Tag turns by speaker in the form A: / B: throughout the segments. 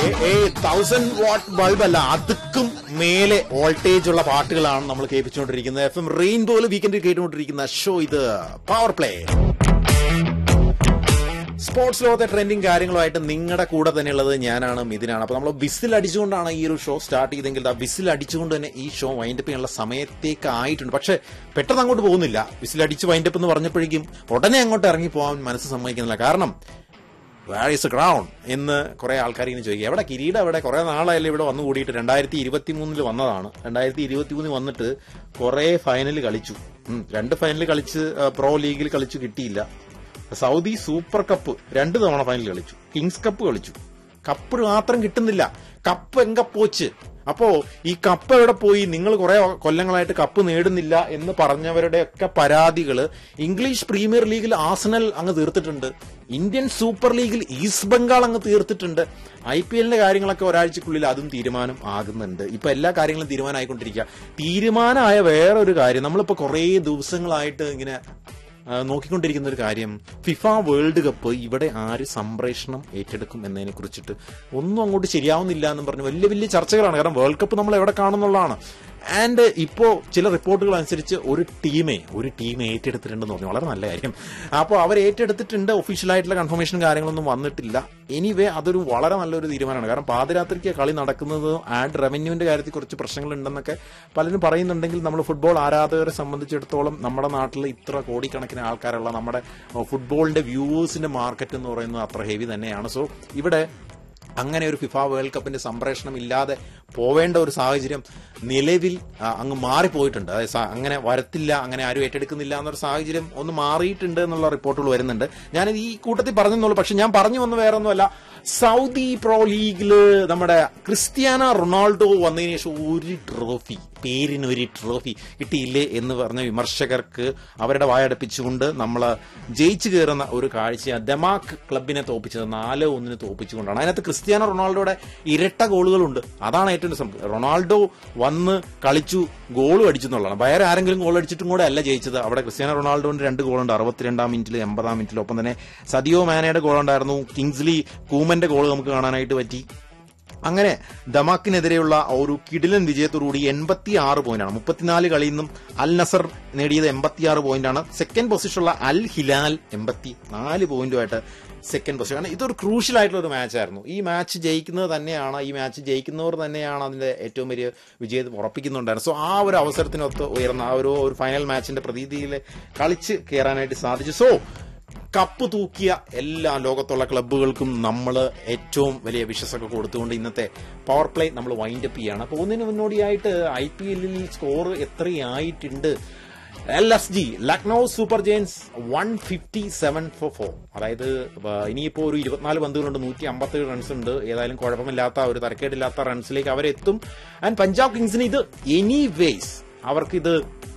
A: thousand watt bulb അല്ല അതുക്കും മേലെ voltage ഉള്ള പാട്ടുകളാണ് നമ്മൾ കേൾപ്പിച്ചുകൊണ്ടിരിക്കുന്നത് എഫ് എം റെയിൻബോയിൽ വീക്കെൻഡിൽ കേട്ടുകൊണ്ടിരിക്കുന്ന ഷോ ഇത് പവർ പ്ലേ സ്പോർട്സ് ലോകത്തെ ട്രെൻഡിങ് കാര്യങ്ങളുമായിട്ട് നിങ്ങളുടെ കൂടെ തന്നെയുള്ളത് ഞാനാണ് മിഥുനാണ് അപ്പൊ നമ്മൾ വിസിൽ അടിച്ചുകൊണ്ടാണ് ഈ ഒരു ഷോ സ്റ്റാർട്ട് ചെയ്തെങ്കിൽ ആ വിസിൽ അടിച്ചുകൊണ്ട് തന്നെ ഈ ഷോ വൈൻഡപ്പ് ചെയ്യാനുള്ള സമയത്തേക്ക് ആയിട്ടുണ്ട് പക്ഷെ പെട്ടെന്ന് അങ്ങോട്ട് പോകുന്നില്ല വിസിൽ അടിച്ച് വൈൻഡപ്പ് എന്ന് പറഞ്ഞപ്പോഴേക്കും ഉടനെ അങ്ങോട്ട് ഇറങ്ങി പോകാൻ മനസ്സ് സമ്മതിക്കുന്നില്ല കാരണം വേർ ഇസ് ഗ്രൗണ്ട് എന്ന് കുറെ ആൾക്കാർ ഇങ്ങനെ ചോദിക്കുക എവിടെ കിരീടം എവിടെ കുറെ നാളായാലും ഇവിടെ വന്നു കൂടിയിട്ട് രണ്ടായിരത്തി ഇരുപത്തി മൂന്നിൽ വന്നതാണ് രണ്ടായിരത്തി ഇരുപത്തി മൂന്നിൽ വന്നിട്ട് കുറെ ഫൈനൽ കളിച്ചു ഉം, രണ്ട് ഫൈനൽ കളിച്ച് ആ, പ്രോ ലീഗിൽ കളിച്ചു കിട്ടിയില്ല സൗദി സൂപ്പർ കപ്പ് രണ്ട് തവണ ഫൈനൽ കളിച്ചു കിങ്സ് കപ്പ് കളിച്ചു കപ്പ് മാത്രം കിട്ടുന്നില്ല കപ്പ് എങ്ക പോച്ച് അപ്പോ ഈ കപ്പ് എവിടെ പോയി നിങ്ങൾ കുറെ കൊല്ലങ്ങളായിട്ട് കപ്പ് നേടുന്നില്ല എന്ന് പറഞ്ഞവരുടെ ഒക്കെ പരാതികള് ഇംഗ്ലീഷ് പ്രീമിയർ ലീഗിൽ ആസനൽ അങ്ങ് തീർത്തിട്ടുണ്ട് ഇന്ത്യൻ സൂപ്പർ ലീഗിൽ ഈസ്റ്റ് ബംഗാൾ അങ്ങ് തീർത്തിട്ടുണ്ട് ഐ പി എല്ലിന്റെ കാര്യങ്ങളൊക്കെ ഒരാഴ്ചക്കുള്ളിൽ അതും തീരുമാനം ആകുന്നുണ്ട് ഇപ്പൊ എല്ലാ കാര്യങ്ങളും തീരുമാനമായിക്കൊണ്ടിരിക്കുക തീരുമാനമായ വേറൊരു കാര്യം നമ്മളിപ്പോ കുറേ ദിവസങ്ങളായിട്ട് ഇങ്ങനെ ആ, നോക്കിക്കൊണ്ടിരിക്കുന്ന ഒരു കാര്യം ഫിഫ വേൾഡ് കപ്പ് ഇവിടെ ആര് സംപ്രേഷണം ഏറ്റെടുക്കും എന്നതിനെ കുറിച്ചിട്ട് ഒന്നും അങ്ങോട്ട് ശരിയാവുന്നില്ല എന്നും പറഞ്ഞ് വലിയ വലിയ ചർച്ചകളാണ് കാരണം വേൾഡ് കപ്പ് നമ്മൾ എവിടെ കാണുന്നുള്ളതാണ് ആൻഡ് ഇപ്പോ ചില റിപ്പോർട്ടുകൾ അനുസരിച്ച് ഒരു ടീമെ ഒരു ടീം ഏറ്റെടുത്തിട്ടുണ്ടെന്ന് പറഞ്ഞു വളരെ നല്ല കാര്യം അപ്പോൾ അവർ ഏറ്റെടുത്തിട്ടുണ്ട് ഒഫീഷ്യലായിട്ടുള്ള കൺഫർമേഷൻ കാര്യങ്ങളൊന്നും വന്നിട്ടില്ല എനിവേ അതൊരു വളരെ നല്ലൊരു തീരുമാനമാണ് കാരണം പാതിരാത്രിക്ക് കളി നടക്കുന്നത് ആഡ് റവന്യൂവിന്റെ കാര്യത്തിൽ കുറച്ച് പ്രശ്നങ്ങൾ ഉണ്ടെന്നൊക്കെ പലരും പറയുന്നുണ്ടെങ്കിൽ നമ്മൾ ഫുട്ബോൾ ആരാധകരെ സംബന്ധിച്ചിടത്തോളം നമ്മുടെ നാട്ടിൽ ഇത്ര കോടിക്കണക്കിന് ആൾക്കാരുള്ള നമ്മുടെ ഫുട്ബോളിന്റെ വ്യൂവേഴ്സിന്റെ മാർക്കറ്റ് എന്ന് പറയുന്നത് അത്ര ഹെവി തന്നെയാണ് സോ ഇവിടെ അങ്ങനെ ഒരു ഫിഫ വേൾഡ് കപ്പിന്റെ സംപ്രേഷണം ഇല്ലാതെ പോവേണ്ട ഒരു സാഹചര്യം നിലവിൽ ആ, അങ്ങ് മാറിപ്പോയിട്ടുണ്ട് അതായത് സ- അങ്ങനെ വരത്തില്ല അങ്ങനെ ആരും ഏറ്റെടുക്കുന്നില്ല എന്നൊരു സാഹചര്യം ഒന്ന് മാറിയിട്ടുണ്ട് എന്നുള്ള റിപ്പോർട്ടുകൾ വരുന്നുണ്ട് ഞാൻ ഈ കൂട്ടത്തിൽ പറഞ്ഞെന്നുള്ളൂ പക്ഷെ ഞാൻ പറഞ്ഞു വന്ന വേറെ ഒന്നുമല്ല സൗദി പ്രോ ലീഗില് നമ്മുടെ ക്രിസ്ത്യാന റൊണാൾഡോ വന്നതിന് ശേഷം ഒരു ട്രോഫി പേരിന് ഒരു ട്രോഫി കിട്ടിയില്ലേ എന്ന് പറഞ്ഞ വിമർശകർക്ക് അവരുടെ വായടപ്പിച്ചുകൊണ്ട് നമ്മൾ ജയിച്ചു കയറുന്ന ഒരു കാഴ്ച ദമാക് ക്ലബിനെ തോപ്പിച്ചത് നാല് ഒന്നിന് തോപ്പിച്ചുകൊണ്ടാണ് അതിനകത്ത് ക്രിസ്ത്യാനോ റൊണാൾഡോയുടെ ഇരട്ട ഗോളുകളുണ്ട് അതാണ് ഏറ്റവും രസം റൊണാൾഡോ വന്ന് കളിച്ചു ഗോളും അടിച്ചു എന്നുള്ളതാണ് വേറെ ആരെങ്കിലും ഗോൾ അടിച്ചിട്ടും കൂടെ അല്ല ജയിച്ചത് അവിടെ ക്രിസ്ത്യാനോ റൊണാൾഡോന്റെ രണ്ട് ഗോളുണ്ട് അറുപത്തിരണ്ടാം മിനിറ്റിൽ എൺപതാം മിനിറ്റിൽ ഒപ്പം തന്നെ സദിയോ മാനയുടെ ഗോളുണ്ടായിരുന്നു കിങ്സ്ലി കൂമന്റെ ഗോൾ നമുക്ക് കാണാനായിട്ട് പറ്റി അങ്ങനെ ദമാക്കിനെതിരെയുള്ള ആ ഒരു കിടിലൻ വിജയത്തോടുകൂടി എൺപത്തി ആറ് പോയിന്റാണ് മുപ്പത്തിനാല് കളിയിൽ നിന്നും അൽ നസർ നേടിയത് എൺപത്തിയാറ് പോയിന്റാണ് സെക്കൻഡ് പൊസിഷനുള്ള അൽ ഹിലാൽ എൺപത്തി നാല് പോയിന്റുമായിട്ട് സെക്കൻഡ് പൊസിഷൻ കാരണം ഇതൊരു ക്രൂഷ്യൽ ആയിട്ടുള്ള ഒരു മാച്ചായിരുന്നു ഈ മാച്ച് ജയിക്കുന്നത് തന്നെയാണ് ഈ മാച്ച് ജയിക്കുന്നവർ തന്നെയാണ് അതിന്റെ ഏറ്റവും വലിയ വിജയം ഉറപ്പിക്കുന്നുണ്ടായിരുന്നു സോ ആ ഒരു അവസരത്തിനൊത്ത് ഉയർന്ന ആ ഒരു ഒരു ഫൈനൽ മാച്ചിന്റെ പ്രതീതിയിൽ കളിച്ച് കയറാനായിട്ട് സാധിച്ചു സോ കപ്പ് തൂക്കിയ എല്ലാ ലോകത്തുള്ള ക്ലബ്ബുകൾക്കും നമ്മൾ ഏറ്റവും വലിയ വിശ്വസൊക്കെ കൊടുത്തുകൊണ്ട് ഇന്നത്തെ പവർ പ്ലേ നമ്മൾ വൈൻഡ് അപ്പ് ചെയ്യാണ് അപ്പോൾ ഒന്നിന് മുന്നോടിയായിട്ട് ഐ പി എല്ലിൽ സ്കോർ എത്രയായിട്ടുണ്ട് L S G Lucknow super giants one fifty seven four four അതായത് ആ, ഇനിയിപ്പോ ഒരു ഇരുപത്തിനാല് പന്തുകളുണ്ട് നൂറ്റി അമ്പത്തേഴ് റൺസ് ഉണ്ട് ഏതായാലും കുഴപ്പമില്ലാത്ത ഒരു തരക്കേടില്ലാത്ത റൺസിലേക്ക് അവരെത്തും ആൻഡ് പഞ്ചാബ് കിങ്സിന് ഇത് എനിവേസ് അവർക്കിത്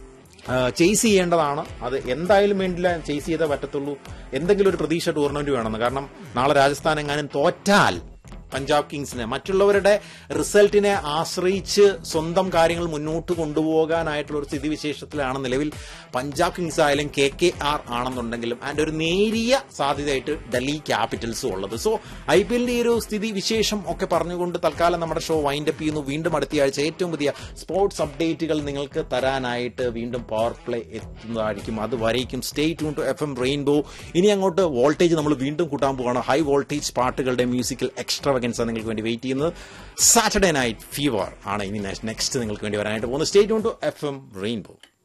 A: ചേസ് ചെയ്യേണ്ടതാണ് അത് എന്തായാലും വേണ്ടില്ല ചേസ് ചെയ്തേ പറ്റത്തുള്ളൂ എന്തെങ്കിലും ഒരു പ്രതീക്ഷ ടൂർണമെന്റ് വേണമെന്ന് കാരണം നാളെ രാജസ്ഥാൻ എങ്ങാനും തോറ്റാൽ പഞ്ചാബ് കിങ്സിനെ മറ്റുള്ളവരുടെ റിസൾട്ടിനെ ആശ്രയിച്ച് സ്വന്തം കാര്യങ്ങൾ മുന്നോട്ട് കൊണ്ടുപോകാനായിട്ടുള്ള ഒരു സ്ഥിതിവിശേഷത്തിലാണ് നിലവിൽ പഞ്ചാബ് കിങ്സ് ആയാലും കെ കെ ആർ ആണെന്നുണ്ടെങ്കിലും അതിന്റെ ഒരു നേരിയ സാധ്യതയായിട്ട് ഡൽഹി ക്യാപിറ്റൽസും ഉള്ളത് സോ ഐ പി എല്ലിന്റെ ഈ ഒരു സ്ഥിതി വിശേഷം ഒക്കെ പറഞ്ഞുകൊണ്ട് തൽക്കാലം നമ്മുടെ ഷോ വൈൻഡ് അപ്പ് ചെയ്യുന്നു വീണ്ടും അടുത്ത ആഴ്ച ഏറ്റവും പുതിയ സ്പോർട്സ് അപ്ഡേറ്റുകൾ നിങ്ങൾക്ക് തരാനായിട്ട് വീണ്ടും പവർ പ്ലേ എത്തുന്നതായിരിക്കും അതുവരേക്കും stay tune to F M rainbow ഇനി അങ്ങോട്ട് വോൾട്ടേജ് നമ്മൾ വീണ്ടും കൂട്ടാൻ പോവാണ് ഹൈ വോൾട്ടേജ് പാട്ടുകളുടെ മ്യൂസിക്കൽ എക്സ്ട്രാവഗൻസ് നിങ്ങൾക്ക് വേണ്ടി വെയിറ്റ് ചെയ്യുന്നത് സാറ്റർഡേ നൈറ്റ് ഫീവർ ആണ് ഇനി നെക്സ്റ്റ് നിങ്ങൾക്ക് വേണ്ടി വരാനായിട്ട് പോകുന്നത് stay tune to F M rainbow